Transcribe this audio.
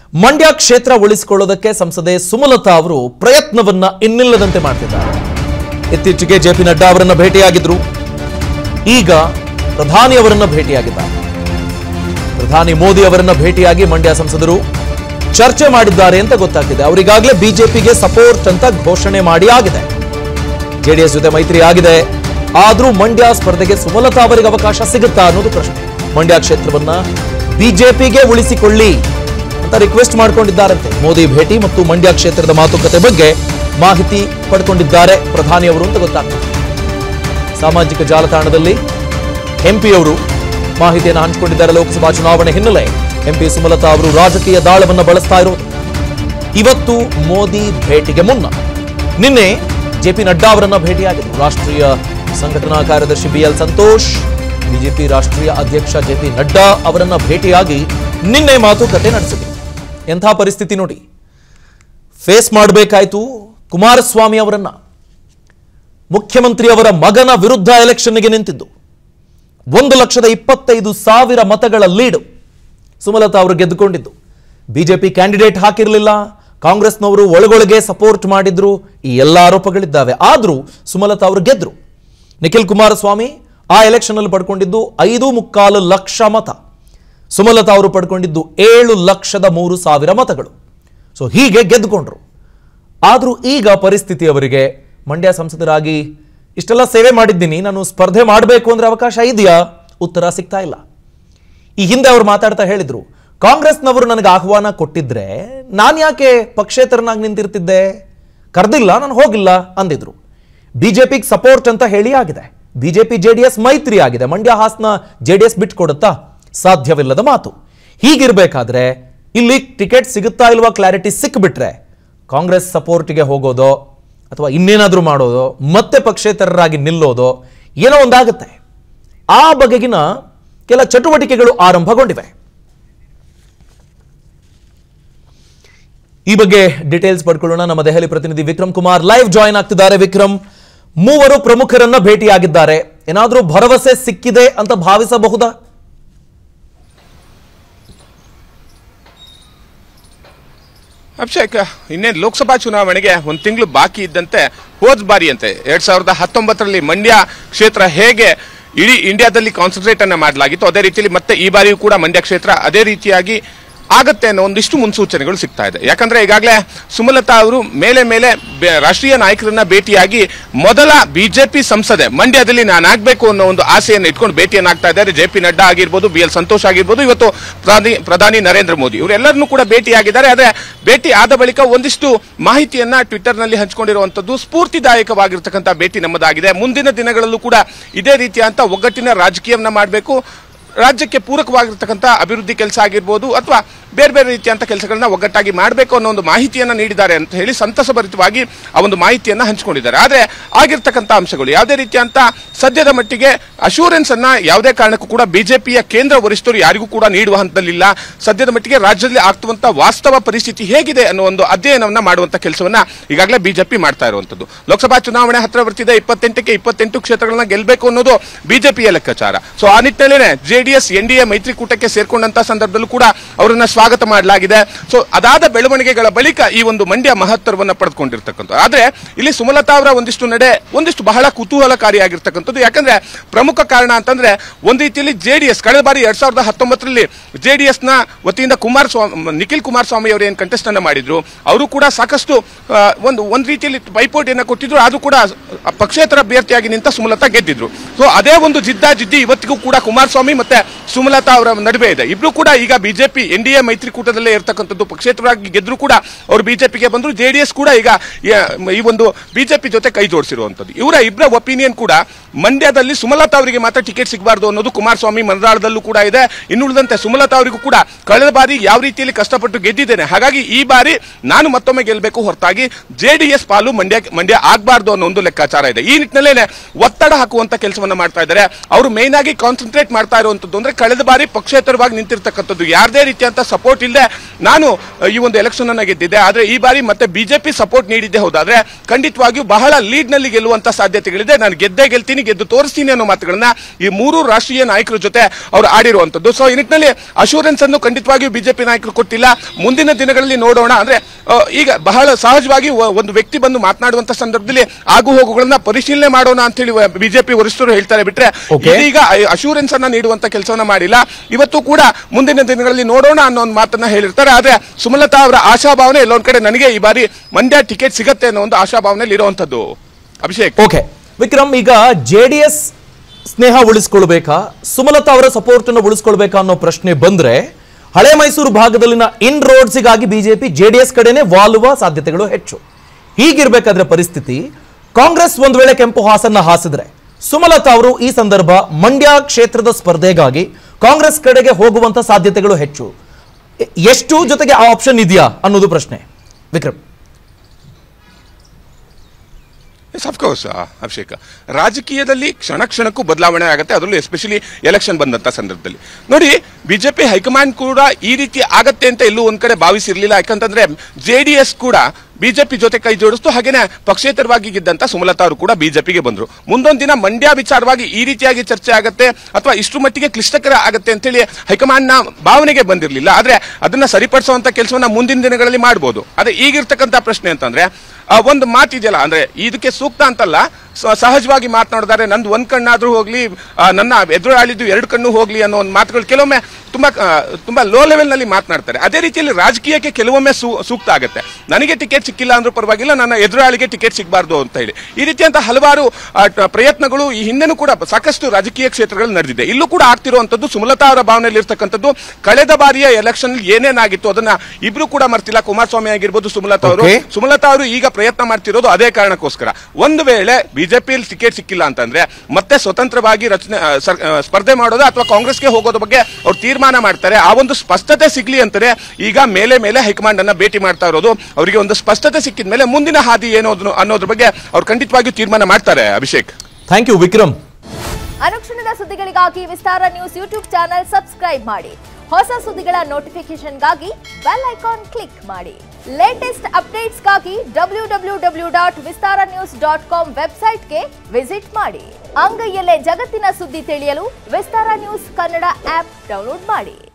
ಮಂಡ್ಯ ಕ್ಷೇತ್ರ ಉಳಿಸಿಕೊಳ್ಳೋದಕ್ಕೆ ಸಂಸದೆ ಸುಮಲತಾ ಅವರು ಪ್ರಯತ್ನವನ್ನ ಇನ್ನಿಲ್ಲದಂತೆ ಮಾಡ್ತಿದ್ದಾರೆ ಇತ್ತೀಚೆಗೆ ಜೆ ಪಿ ನಡ್ಡಾ ಅವರನ್ನ ಭೇಟಿಯಾಗಿದ್ರು ಈಗ ಪ್ರಧಾನಿ ಅವರನ್ನ ಭೇಟಿಯಾಗಿದ್ದಾರೆ ಪ್ರಧಾನಿ ಮೋದಿ ಅವರನ್ನ ಭೇಟಿಯಾಗಿ ಮಂಡ್ಯ ಸಂಸದರು ಚರ್ಚೆ ಮಾಡಿದ್ದಾರೆ ಅಂತ ಗೊತ್ತಾಗ್ತಿದೆ ಅವರಿಗಾಗಲೇ ಬಿಜೆಪಿಗೆ ಸಪೋರ್ಟ್ ಅಂತ ಘೋಷಣೆ ಮಾಡಿ ಆಗಿದೆ ಜೆಡಿಎಸ್ ಜೊತೆ ಮೈತ್ರಿ ಆಗಿದೆ ಆದ್ರೂ ಮಂಡ್ಯ ಸ್ಪರ್ಧೆಗೆ ಸುಮಲತಾ ಅವರಿಗೆ ಅವಕಾಶ ಸಿಗುತ್ತಾ ಅನ್ನೋದು ಪ್ರಶ್ನೆ ಮಂಡ್ಯ ಕ್ಷೇತ್ರವನ್ನ ಬಿಜೆಪಿಗೆ ಉಳಿಸಿಕೊಳ್ಳಿ ಅಂತ ರಿಕ್ವೆಸ್ಟ್ ಮಾಡ್ಕೊಂಡಿದ್ದಾರಂತೆ ಮೋದಿ ಭೇಟಿ ಮತ್ತು ಮಂಡ್ಯ ಕ್ಷೇತ್ರದ ಮಾತುಕತೆ ಬಗ್ಗೆ ಮಾಹಿತಿ ಪಡ್ಕೊಂಡಿದ್ದಾರೆ ಪ್ರಧಾನಿ ಅವರು ಅಂತ ಗೊತ್ತಾಗ್ತದೆ ಸಾಮಾಜಿಕ ಜಾಲತಾಣದಲ್ಲಿ ಎಂಪಿ ಅವರು ಮಾಹಿತಿಯನ್ನು ಹಂಚಿಕೊಂಡಿದ್ದಾರೆ ಲೋಕಸಭಾ ಚುನಾವಣೆ ಹಿನ್ನೆಲೆ ಎಂಪಿ ಸುಮಲತಾ ಅವರು ರಾಜಕೀಯ ದಾಳವನ್ನು ಬಳಸ್ತಾ ಇರೋದು ಇವತ್ತು ಮೋದಿ ಭೇಟಿಗೆ ಮುನ್ನ ನಿನ್ನೆ ಜೆಪಿ ನಡ್ಡಾ ಅವರನ್ನ ಭೇಟಿಯಾಗಿದ್ರು ರಾಷ್ಟ್ರೀಯ ಸಂಘಟನಾ ಕಾರ್ಯದರ್ಶಿ ಬಿಎಲ್ ಸಂತೋಷ್ ಬಿಜೆಪಿ ರಾಷ್ಟ್ರೀಯ ಅಧ್ಯಕ್ಷ ಜೆಪಿ ನಡ್ಡಾ ಅವರನ್ನ ಭೇಟಿಯಾಗಿ ನಿನ್ನೆ ಮಾತುಕತೆ ನಡೆಸಿದ್ರು ಎಂಥ ಪರಿಸ್ಥಿತಿ ನೋಡಿ ಫೇಸ್ ಮಾಡಬೇಕಾಯ್ತು ಕುಮಾರಸ್ವಾಮಿ ಅವರನ್ನ ಮುಖ್ಯಮಂತ್ರಿ ಅವರ ಮಗನ ವಿರುದ್ಧ ಎಲೆಕ್ಷನ್ಗೆ ನಿಂತಿದ್ದು ಒಂದು ಲಕ್ಷದ ಇಪ್ಪತ್ತೈದು ಸಾವಿರ ಮತಗಳ ಲೀಡು ಸುಮಲತಾ ಅವರು ಗೆದ್ದುಕೊಂಡಿದ್ದು ಬಿಜೆಪಿ ಕ್ಯಾಂಡಿಡೇಟ್ ಹಾಕಿರಲಿಲ್ಲ ಕಾಂಗ್ರೆಸ್ನವರು ಒಳಗೊಳಗೆ ಸಪೋರ್ಟ್ ಮಾಡಿದ್ರು ಈ ಎಲ್ಲ ಆರೋಪಗಳಿದ್ದಾವೆ ಆದರೂ ಸುಮಲತಾ ಅವರು ಗೆದ್ರು ನಿಖಿಲ್ ಕುಮಾರಸ್ವಾಮಿ ಆ ಎಲೆಕ್ಷನ್ ಅಲ್ಲಿ ಪಡ್ಕೊಂಡಿದ್ದು ಐದು ಮುಕ್ಕಾಲು ಲಕ್ಷ ಮತ ಸುಮಲತಾ ಅವರು ಪಡ್ಕೊಂಡಿದ್ದು ಏಳು ಲಕ್ಷದ ಮೂರು ಸಾವಿರ ಮತಗಳು ಸೊ ಹೀಗೆ ಗೆದ್ದುಕೊಂಡ್ರು ಆದರೂ ಈಗ ಪರಿಸ್ಥಿತಿ ಅವರಿಗೆ ಮಂಡ್ಯ ಸಂಸದರಾಗಿ ಇಷ್ಟೆಲ್ಲ ಸೇವೆ ಮಾಡಿದ್ದೀನಿ ನಾನು ಸ್ಪರ್ಧೆ ಮಾಡಬೇಕು ಅಂದ್ರೆ ಅವಕಾಶ ಇದೆಯಾ ಉತ್ತರ ಸಿಗ್ತಾ ಇಲ್ಲ ಈ ಹಿಂದೆ ಅವರು ಮಾತಾಡ್ತಾ ಹೇಳಿದ್ರು ಕಾಂಗ್ರೆಸ್ನವರು ನನಗೆ ಆಹ್ವಾನ ಕೊಟ್ಟಿದ್ರೆ ನಾನು ಯಾಕೆ ಪಕ್ಷೇತರನಾಗಿ ನಿಂತಿರ್ತಿದ್ದೆ ಕರೆದಿಲ್ಲ ನಾನು ಹೋಗಿಲ್ಲ ಅಂದಿದ್ರು ಬಿಜೆಪಿಗೆ ಸಪೋರ್ಟ್ ಅಂತ ಹೇಳಿ ಆಗಿದೆ ಬಿಜೆಪಿ ಜೆಡಿಎಸ್ ಮೈತ್ರಿ ಆಗಿದೆ ಮಂಡ್ಯ ಹಾಸನ ಜೆಡಿಎಸ್ ಬಿಟ್ಕೊಡುತ್ತಾ ಸಾಧ್ಯವಿಲ್ಲದ ಮಾತು ಹೀಗಿರ್ಬೇಕಾದ್ರೆ ಇಲ್ಲಿ ಟಿಕೆಟ್ ಸಿಗುತ್ತಾ ಇಲ್ವಾ ಕ್ಲಾರಿಟಿ ಸಿಕ್ಬಿಟ್ರೆ ಕಾಂಗ್ರೆಸ್ ಸಪೋರ್ಟ್ಗೆ ಹೋಗೋದೋ ಅಥವಾ ಇನ್ನೇನಾದ್ರೂ ಮಾಡೋದೋ ಮತ್ತೆ ಪಕ್ಷೇತರರಾಗಿ ನಿಲ್ಲೋದೋ ಏನೋ ಒಂದಾಗುತ್ತೆ ಆ ಬಗೆಗಿನ ಕೆಲ ಚಟುವಟಿಕೆಗಳು ಆರಂಭಗೊಂಡಿವೆ ಈ ಬಗ್ಗೆ ಡೀಟೇಲ್ಸ್ ಪಡ್ಕೊಳ್ಳೋಣ ನಮ್ಮ ದೆಹಲಿ ಪ್ರತಿನಿಧಿ ವಿಕ್ರಮ್ ಕುಮಾರ್ ಲೈವ್ ಜಾಯಿನ್ ಆಗ್ತಿದ್ದಾರೆ ವಿಕ್ರಮ್ ಮೂವರು ಪ್ರಮುಖರನ್ನ ಭೇಟಿಯಾಗಿದ್ದಾರೆ ಏನಾದ್ರೂ ಭರವಸೆ ಸಿಕ್ಕಿದೆ ಅಂತ ಭಾವಿಸಬಹುದಾ ಅಭಿಷೇಕ್ ಇನ್ನೇನು ಲೋಕಸಭಾ ಚುನಾವಣೆಗೆ ಒಂದು ತಿಂಗಳು ಬಾಕಿ ಇದ್ದಂತೆ ಹೋದ್ ಬಾರಿ ಅಂತೆ ಎರಡ್ ಸಾವಿರದ ಹತ್ತೊಂಬತ್ತರಲ್ಲಿ ಮಂಡ್ಯ ಕ್ಷೇತ್ರ ಹೇಗೆ ಇಡೀ ಇಂಡಿಯಾದಲ್ಲಿ ಕಾನ್ಸಂಟ್ರೇಟ್ ಅನ್ನ ಮಾಡಲಾಗಿತ್ತು ಅದೇ ರೀತಿಯಲ್ಲಿ ಮತ್ತೆ ಈ ಬಾರಿಯೂ ಕೂಡ ಮಂಡ್ಯ ಕ್ಷೇತ್ರ ಅದೇ ರೀತಿಯಾಗಿ ಆಗತ್ತೆ ಅನ್ನೋ ಒಂದಿಷ್ಟು ಮುನ್ಸೂಚನೆಗಳು ಸಿಗ್ತಾ ಇದೆ ಯಾಕಂದ್ರೆ ಈಗಾಗಲೇ ಸುಮಲತಾ ಅವರು ಮೇಲೆ ಮೇಲೆ ಬೆ- ರಾಷ್ಟ್ರೀಯ ನಾಯಕರನ್ನ ಭೇಟಿಯಾಗಿ ಮೊದಲ ಬಿಜೆಪಿ ಸಂಸದೆ ಮಂಡ್ಯದಲ್ಲಿ ನಾನು ಆಗ್ಬೇಕು ಅನ್ನೋ ಒಂದು ಆಸೆಯನ್ನು ಇಟ್ಕೊಂಡು ಭೇಟಿಯನ್ನಾಗ್ತಾ ಇದ್ದಾರೆ ಜೆ ಪಿ ನಡ್ಡಾ ಆಗಿರ್ಬೋದು ಬಿ ಎಲ್ ಸಂತೋಷ್ ಆಗಿರ್ಬೋದು ಇವತ್ತು ಪ್ರಧಾನಿ ಪ್ರಧಾನಿ ನರೇಂದ್ರ ಮೋದಿ ಇವರೆಲ್ಲರನ್ನೂ ಕೂಡ ಭೇಟಿಯಾಗಿದ್ದಾರೆ ಆದರೆ ಭೇಟಿ ಆದ ಬಳಿಕ ಒಂದಿಷ್ಟು ಮಾಹಿತಿಯನ್ನ ಟ್ವಿಟರ್ ನಲ್ಲಿ ಹಂಚಿಕೊಂಡಿರುವಂತದ್ದು ಸ್ಫೂರ್ತಿದಾಯಕವಾಗಿರ್ತಕ್ಕಂಥ ಭೇಟಿ ನಮ್ಮದಾಗಿದೆ ಮುಂದಿನ ದಿನಗಳಲ್ಲೂ ಕೂಡ ಇದೇ ರೀತಿಯಂತ ಒಗ್ಗಟ್ಟಿನ ರಾಜಕೀಯವನ್ನ ಮಾಡಬೇಕು ರಾಜ್ಯಕ್ಕೆ ಪೂರಕವಾಗಿರ್ತಕ್ಕಂಥ ಅಭಿವೃದ್ಧಿ ಕೆಲಸ ಆಗಿರ್ಬೋದು ಅಥವಾ ಬೇರೆ ಬೇರೆ ರೀತಿಯಂತ ಕೆಲಸಗಳನ್ನ ಒಗ್ಗಟ್ಟಾಗಿ ಮಾಡಬೇಕು ಅನ್ನೋ ಒಂದು ಮಾಹಿತಿಯನ್ನ ನೀಡಿದ್ದಾರೆ ಅಂತ ಹೇಳಿ ಸಂತಸಭರಿತವಾಗಿ ಆ ಒಂದು ಮಾಹಿತಿಯನ್ನ ಹಂಚಿಕೊಂಡಿದ್ದಾರೆ ಆದ್ರೆ ಆಗಿರ್ತಕ್ಕಂಥ ಅಂಶಗಳು ಯಾವುದೇ ರೀತಿಯಂತ ಸದ್ಯದ ಮಟ್ಟಿಗೆ ಅಶೂರೆನ್ಸ್ ಅನ್ನ ಯಾವುದೇ ಕಾರಣಕ್ಕೂ ಕೂಡ ಬಿಜೆಪಿಯ ಕೇಂದ್ರ ವರಿಷ್ಠರು ಯಾರಿಗೂ ಕೂಡ ನೀಡುವ ಹಂತದಲ್ಲಿಲ್ಲ ಸದ್ಯದ ಮಟ್ಟಿಗೆ ರಾಜ್ಯದಲ್ಲಿ ಆಗ್ತುವಂತ ವಾಸ್ತವ ಪರಿಸ್ಥಿತಿ ಹೇಗಿದೆ ಅನ್ನೋ ಒಂದು ಅಧ್ಯಯನವನ್ನ ಮಾಡುವಂತ ಕೆಲಸವನ್ನ ಈಗಾಗಲೇ ಬಿಜೆಪಿ ಮಾಡ್ತಾ ಇರುವಂತದ್ದು ಲೋಕಸಭಾ ಚುನಾವಣೆ ಹತ್ರ ಬರ್ತಿದೆ ಇಪ್ಪತ್ತೆಂಟಕ್ಕೆ ಇಪ್ಪತ್ತೆಂಟು ಕ್ಷೇತ್ರಗಳನ್ನ ಗೆಲ್ಲಬೇಕು ಅನ್ನೋದು ಬಿಜೆಪಿಯ ಲೆಕ್ಕಾಚಾರ ಸೊ ಆ ನಿಟ್ಟಿನಲ್ಲೇ ಜೆಡಿಎಸ್ ಎನ್ ಡಿ ಎ ಮೈತ್ರಿಕೂಟಕ್ಕೆ ಸೇರ್ಕೊಂಡಂತ ಸಂದರ್ಭದಲ್ಲೂ ಕೂಡ ಅವರನ್ನ ಸ್ವಾಗತ ಮಾಡಲಾಗಿದೆ ಸೊ ಅದಾದ ಬೆಳವಣಿಗೆಗಳ ಬಳಿಕ ಈ ಒಂದು ಮಂಡ್ಯ ಮಹತ್ತರವನ್ನ ಪಡೆದುಕೊಂಡಿರ್ತಕ್ಕಂಥ ಆದ್ರೆ ಇಲ್ಲಿ ಸುಮಲತಾ ಅವರ ಒಂದಿಷ್ಟು ನಡೆ ಒಂದಿಷ್ಟು ಬಹಳ ಕುತೂಹಲಕಾರಿಯಾಗಿರ್ತಕ್ಕಂಥದ್ದು ಯಾಕಂದ್ರೆ ಪ್ರಮುಖ ಕಾರಣ ಅಂತಂದ್ರೆ ಒಂದ್ ರೀತಿಯಲ್ಲಿ ಜೆಡಿಎಸ್ ಕಳೆದ ಬಾರಿ ಎರಡ್ ಸಾವಿರದ ಹತ್ತೊಂಬತ್ತರಲ್ಲಿ ಜೆಡಿಎಸ್ ನ ವತಿಯಿಂದ ಕುಮಾರಸ್ವಾಮಿ ನಿಖಿಲ್ ಕುಮಾರಸ್ವಾಮಿ ಅವರು ಏನ್ ಕಂಟೆಸ್ಟ್ ಅನ್ನ ಮಾಡಿದ್ರು ಅವರು ಕೂಡ ಸಾಕಷ್ಟು ಆ, ಒಂದು ಒಂದ್ ರೀತಿಯಲ್ಲಿ ಪೈಪೋಟಿಯನ್ನ ಕೊಟ್ಟಿದ್ರು ಅದು ಕೂಡ ಪಕ್ಷೇತರ ಅಭ್ಯರ್ಥಿಯಾಗಿ ನಿಂತ ಸುಮಲತಾ ಗೆದ್ದಿದ್ರು ಸೊ ಅದೇ ಒಂದು ಜಿದ್ದಾಜಿದ್ದಿ ಇವತ್ತಿಗೂ ಕೂಡ ಕುಮಾರಸ್ವಾಮಿ ಮತ್ತೆ ಸುಮಲತಾ ಅವರ ನಡುವೆ ಇದೆ ಇಬ್ರು ಕೂಡ ಈಗ ಬಿಜೆಪಿ ಎನ್ ಡಿ ಎ ಮೈತ್ರಿಕೂಟದಲ್ಲೇ ಇರತಕ್ಕಂಥದ್ದು ಪಕ್ಷೇತರವಾಗಿ ಗೆದ್ರು ಕೂಡ ಅವರು ಬಿಜೆಪಿಗೆ ಬಂದ್ರು ಜೆಡಿಎಸ್ ಕೂಡ ಈಗ ಯ- ಈ ಒಂದು ಬಿಜೆಪಿ ಜೊತೆ ಕೈ ಜೋಡಿಸಿರುವಂತದ್ದು ಇವರ ಇಬ್ಬರ ಒಪಿನಿಯನ್ ಕೂಡ ಮಂಡ್ಯದಲ್ಲಿ ಸುಮಲತಾ ಅವರಿಗೆ ಮಾತ್ರ ಟಿಕೆಟ್ ಸಿಗಬಾರ್ದು ಅನ್ನೋದು ಕುಮಾರಸ್ವಾಮಿ ಮನದಾಳದಲ್ಲೂ ಕೂಡ ಇದೆ ಇನ್ನುಳಿದಂತೆ ಸುಮಲತಾ ಅವರಿಗೂ ಕೂಡ ಕಳೆದ ಬಾರಿ ಯಾವ ರೀತಿಯಲ್ಲಿ ಕಷ್ಟಪಟ್ಟು ಗೆದ್ದಿದ್ದೇನೆ ಹಾಗಾಗಿ ಈ ಬಾರಿ ನಾನು ಮತ್ತೊಮ್ಮೆ ಗೆಲ್ಲಬೇಕು ಹೊರತಾಗಿ ಜೆಡಿಎಸ್ ಪಾಲು ಮಂಡ್ಯ ಮಂಡ್ಯ ಆಗಬಾರ್ದು ಅನ್ನೋ ಒಂದು ಲೆಕ್ಕಾಚಾರ ಇದೆ ಈ ನಿಟ್ಟಿನಲ್ಲೇ ಒತ್ತಡ ಹಾಕುವಂತ ಕೆಲಸವನ್ನ ಮಾಡ್ತಾ ಇದ್ದಾರೆ ಅವರು ಮೇನ್ ಆಗಿ ಕಾನ್ಸಂಟ್ರೇಟ್ ಮಾಡ್ತಾ ಇರುವಂತದ್ದು ಅಂದ್ರೆ ಕಳೆದ ಬಾರಿ ಪಕ್ಷೇತರವಾಗಿ ನಿಂತಿರ್ತಕ್ಕಂಥದ್ದು ಯಾರದೇ ರೀತಿಯಂತ ಸಪೋರ್ಟ್ ಇಲ್ಲದೆ ನಾನು ಆ, ಈ ಒಂದು ಎಲೆಕ್ಷನ್ ಅನ್ನ ಗೆದ್ದಿದ್ದೆ ಆದ್ರೆ ಈ ಬಾರಿ ಮತ್ತೆ ಬಿಜೆಪಿ ಸಪೋರ್ಟ್ ನೀಡಿದ್ದೆ ಹೌದಾದ್ರೆ ಖಂಡಿತವಾಗಿಯೂ ಬಹಳ ಲೀಡ್ ನಲ್ಲಿ ಗೆಲ್ಲುವಂತ ಸಾಧ್ಯತೆಗಳಿದೆ ನಾನು ಗೆದ್ದೇ ಗೆಲ್ತೀನಿ ಗೆದ್ದು ತೋರಿಸ್ತೀನಿ ಅನ್ನೋ ಮಾತುಗಳನ್ನ ಈ ಮೂರು ರಾಷ್ಟ್ರೀಯ ನಾಯಕರ ಜೊತೆ ಅವರು ಆಡಿರುವಂತದ್ದು ಸೊ ಈ ನಿಟ್ಟಿನಲ್ಲಿ ಅಶೂರೆನ್ಸ್ ಅನ್ನು ಖಂಡಿತವಾಗಿಯೂ ಬಿಜೆಪಿ ನಾಯಕರು ಕೊಟ್ಟಿಲ್ಲ ಮುಂದಿನ ದಿನಗಳಲ್ಲಿ ನೋಡೋಣ ಅಂದ್ರೆ ಆ, ಈಗ ಬಹಳ ಸಹಜವಾಗಿ ಒ- ಒಂದು ವ್ಯಕ್ತಿ ಬಂದು ಮಾತನಾಡುವಂತ ಸಂದರ್ಭದಲ್ಲಿ ಆಗು ಹೋಗುಗಳನ್ನ ಪರಿಶೀಲನೆ ಮಾಡೋಣ ಅಂತ ಹೇಳಿ ಬಿಜೆಪಿ ವರಿಷ್ಠರು ಹೇಳ್ತಾರೆ ಬಿಟ್ರೆ Okay. ಇದೀಗ ಅಶೂರೆನ್ಸ್ ಅನ್ನ ನೀಡುವಂತ ಕೆಲಸವನ್ನ ಮಾಡಿಲ್ಲ ಇವತ್ತು ಕೂಡ ಮುಂದಿನ ದಿನಗಳಲ್ಲಿ ನೋಡೋಣ ಅನ್ನೋ ಒಂದು ಮಾತನ್ನ ಹೇಳಿರ್ತಾರೆ ಆದ್ರೆ ಸುಮಲತಾ ಅವರ ಆಶಾಭಾವನೆ ಎಲ್ಲೊಂದ್ ಕಡೆ ನನಗೆ ಈ ಬಾರಿ ಮಂಡ್ಯ ಟಿಕೆಟ್ ಸಿಗತ್ತೆ ಅನ್ನೋ ಒಂದು ಆಶಾಭಾವನೆಯಲ್ಲಿ ಇರುವಂತದ್ದು ಅಭಿಷೇಕ್ ಓಕೆ ವಿಕ್ರಮ್ ಈಗ ಜೆ ಡಿ ಎಸ್ ಸ್ನೇಹ ಉಳಿಸ್ಕೊಳ್ಬೇಕಾ ಸುಮಲತಾ ಅವರ ಸಪೋರ್ಟ್ ಅನ್ನು ಉಳಿಸ್ಕೊಳ್ಬೇಕಾ ಅನ್ನೋ ಪ್ರಶ್ನೆ ಬಂದ್ರೆ ಹಳೆ ಮೈಸೂರು ಭಾಗದಲ್ಲಿನ ಇನ್ ರೋಡ್ಸಿಗಾಗಿ ಬಿಜೆಪಿ ಜೆಡಿಎಸ್ ಕಡೆನೆ ವಾಲುವ ಸಾಧ್ಯತೆಗಳು ಹೆಚ್ಚು ಹೀಗಿರ್ಬೇಕಾದ್ರೆ ಪರಿಸ್ಥಿತಿ ಕಾಂಗ್ರೆಸ್ ಒಂದ್ ವೇಳೆ ಕೆಂಪು ಹಾಸನ್ನ ಹಾಸಿದ್ರೆ ಸುಮಲತಾ ಅವರು ಈ ಸಂದರ್ಭ ಮಂಡ್ಯ ಕ್ಷೇತ್ರದ ಸ್ಪರ್ಧೆಗಾಗಿ ಕಾಂಗ್ರೆಸ್ ಕಡೆಗೆ ಹೋಗುವಂತ ಸಾಧ್ಯತೆಗಳು ಹೆಚ್ಚು ಎ- ಎಷ್ಟು ಜೊತೆಗೆ ಆ ಆಪ್ಷನ್ ಇದೆಯಾ ಅನ್ನೋದು ಪ್ರಶ್ನೆ ವಿಕ್ರಮ್ ಎಸ್ ಅಫ್ಕೋರ್ಸ್ ಅಭಿಷೇಕ್ ರಾಜಕೀಯದಲ್ಲಿ ಕ್ಷಣ ಕ್ಷಣಕ್ಕೂ ಬದಲಾವಣೆ ಆಗುತ್ತೆ ಅದರಲ್ಲೂ ಎಸ್ಪೆಷಲಿ ಎಲೆಕ್ಷನ್ ಬಂದಂತ ಸಂದರ್ಭದಲ್ಲಿ ನೋಡಿ ಬಿಜೆಪಿ ಹೈಕಮಾಂಡ್ ಕೂಡ ಈ ರೀತಿ ಆಗತ್ತೆ ಅಂತ ಎಲ್ಲೂ ಒಂದ್ ಕಡೆ ಭಾವಿಸಿರ್ಲಿಲ್ಲ ಯಾಕಂತಂದ್ರೆ ಜೆ ಡಿ ಎಸ್ ಕೂಡ ಬಿಜೆಪಿ ಜೊತೆ ಕೈ ಜೋಡಿಸ್ತು ಹಾಗೇನೆ ಪಕ್ಷೇತರವಾಗಿ ಗೆದ್ದಂತ ಸುಮಲತಾ ಅವರು ಕೂಡ ಬಿಜೆಪಿಗೆ ಬಂದ್ರು ಮುಂದೊಂದು ದಿನ ಮಂಡ್ಯ ವಿಚಾರವಾಗಿ ಈ ರೀತಿಯಾಗಿ ಚರ್ಚೆ ಆಗತ್ತೆ ಅಥವಾ ಇಷ್ಟು ಮಟ್ಟಿಗೆ ಕ್ಲಿಷ್ಟಕರ ಆಗತ್ತೆ ಅಂತೇಳಿ ಹೈಕಮಾಂಡ್ ನ ಭಾವನೆಗೆ ಬಂದಿರಲಿಲ್ಲ ಆದ್ರೆ ಅದನ್ನ ಸರಿಪಡಿಸುವಂತ ಕೆಲಸವನ್ನ ಮುಂದಿನ ದಿನಗಳಲ್ಲಿ ಮಾಡಬಹುದು ಆದ್ರೆ ಈಗಿರ್ತಕ್ಕಂಥ ಪ್ರಶ್ನೆ ಅಂತಂದ್ರೆ ಆ, ಒಂದು ಮಾತಿದೆಯಲ್ಲ ಅಂದ್ರೆ ಇದಕ್ಕೆ ಸೂಕ್ತ ಅಂತಲ್ಲ ಸ- ಸಹಜವಾಗಿ ಮಾತನಾಡಿದರೆ ನಂದು ಒಂದ್ ಕಣ್ಣಾದ್ರೂ ಹೋಗ್ಲಿ ಆ, ನನ್ನ ಎದುರಾಳಿದ್ದು ಎರಡು ಕಣ್ಣು ಹೋಗ್ಲಿ ಅನ್ನೋ ಒಂದು ಮಾತುಗಳು ಕೆಲವೊಮ್ಮೆ ತುಂಬಾ ಆ, ತುಂಬಾ ಲೋ ಲೆವೆಲ್ ನಲ್ಲಿ ಮಾತನಾಡ್ತಾರೆ ಅದೇ ರೀತಿಯಲ್ಲಿ ರಾಜಕೀಯಕ್ಕೆ ಕೆಲವೊಮ್ಮೆ ಸೂ- ಸೂಕ್ತ ಆಗುತ್ತೆ ನನಗೆ ಟಿಕೆಟ್ ಸಿಕ್ಕಿಲ್ಲ ಅಂದ್ರೂ ಪರವಾಗಿಲ್ಲ ನನ್ನ ಎದುರಾಳಿಗೆ ಟಿಕೆಟ್ ಸಿಗಬಾರ್ದು ಅಂತ ಹೇಳಿ ಈ ರೀತಿಯಂತ ಹಲವಾರು ಆ, ಟ- ಪ್ರಯತ್ನಗಳು ಈ ಹಿಂದೆನೂ ಕೂಡ ಸಾಕಷ್ಟು ರಾಜಕೀಯ ಕ್ಷೇತ್ರಗಳಲ್ಲಿ ನಡೆದಿದೆ ಇಲ್ಲೂ ಕೂಡ ಆಗ್ತಿರುವಂತದ್ದು ಸುಮಲತಾ ಅವರ ಭಾವನೆಯಲ್ಲಿ ಇರ್ತಕ್ಕಂಥದ್ದು ಕಳೆದ ಬಾರಿಯ ಎಲೆಕ್ಷನ್ ಏನೇನಾಗಿತ್ತು ಅದನ್ನ ಇಬ್ರು ಕೂಡ ಮರ್ತಿಲ್ಲ ಕುಮಾರಸ್ವಾಮಿ ಆಗಿರ್ಬೋದು ಸುಮಲತಾ ಅವರು Okay. ಸುಮಲತಾ ಅವರು ಈಗ ಪ್ರಯತ್ನ ಮಾಡ್ತಿರೋದು ಅದೇ ಕಾರಣಕ್ಕೋಸ್ಕರ ಒಂದು ವೇಳೆ ಬಿಜೆಪಿಯಲ್ಲಿ ಟಿಕೆಟ್ ಸಿಕ್ಕಿಲ್ಲ ಅಂತಂದ್ರೆ ಮತ್ತೆ ಸ್ವತಂತ್ರವಾಗಿ ರಚನೆ ಆ, ಸರ್- ಆ, ಸ್ಪರ್ಧೆ ಮಾಡೋದು ಅಥವಾ ಕಾಂಗ್ರೆಸ್ಗೆ ಹೋಗೋದ್ರ ಬಗ್ಗೆ ಅವ್ರು ತೀರ್ಮಾನ ಮಾಡ್ತಾರೆ ಆ ಒಂದು ಸ್ಪಷ್ಟತೆ ಸಿಗ್ಲಿ ಅಂತಾರೆ ಈಗ ಮೇಲೆ ಮೇಲೆ ಹೈಕಮಾಂಡ್ ಅನ್ನ ಭೇಟಿ ಮಾಡ್ತಾ ಇರೋದು ಅವರಿಗೆ ಒಂದು ಸ್ಪಷ್ಟತೆ ಸಿಕ್ಕಿದ ಮೇಲೆ ಮುಂದಿನ ಹಾದಿ ಏನು ಅನ್ನೋದ್ರ- ಅನ್ನೋದ್ರ ಬಗ್ಗೆ ಅವ್ರು ಖಂಡಿತವಾಗಿಯೂ ತೀರ್ಮಾನ ಮಾಡ್ತಾರೆ ಅಭಿಷೇಕ್ ಥ್ಯಾಂಕ್ ಯು ವಿಕ್ರಮ್ ಅನುಕ್ಷಣದ ಸುದ್ದಿಗಳಿಗಾಗಿ Vistara news YouTube channel subscribe ಮಾಡಿ ಹೊಸ ಸುದ್ದಿಗಳ ನೋಟಿಫಿಕೇಶನ್ಗಾಗಿ ಬೆಲ್ ಐಕಾನ್ ಕ್ಲಿಕ್ ಮಾಡಿ ಲೇಟೆಸ್ಟ್ ಅಪ್ಡೇಟ್ಸ್ಗಾಗಿ W W W dot Vistara news dot com ವೆಬ್ಸೈಟ್ಗೆ ವಿಸಿಟ್ ಮಾಡಿ ಅಂಗೈಯಲ್ಲೇ ಜಗತ್ತಿನ ಸುದ್ದಿ ತಿಳಿಯಲು Vistara news Kannada app download ಮಾಡಿ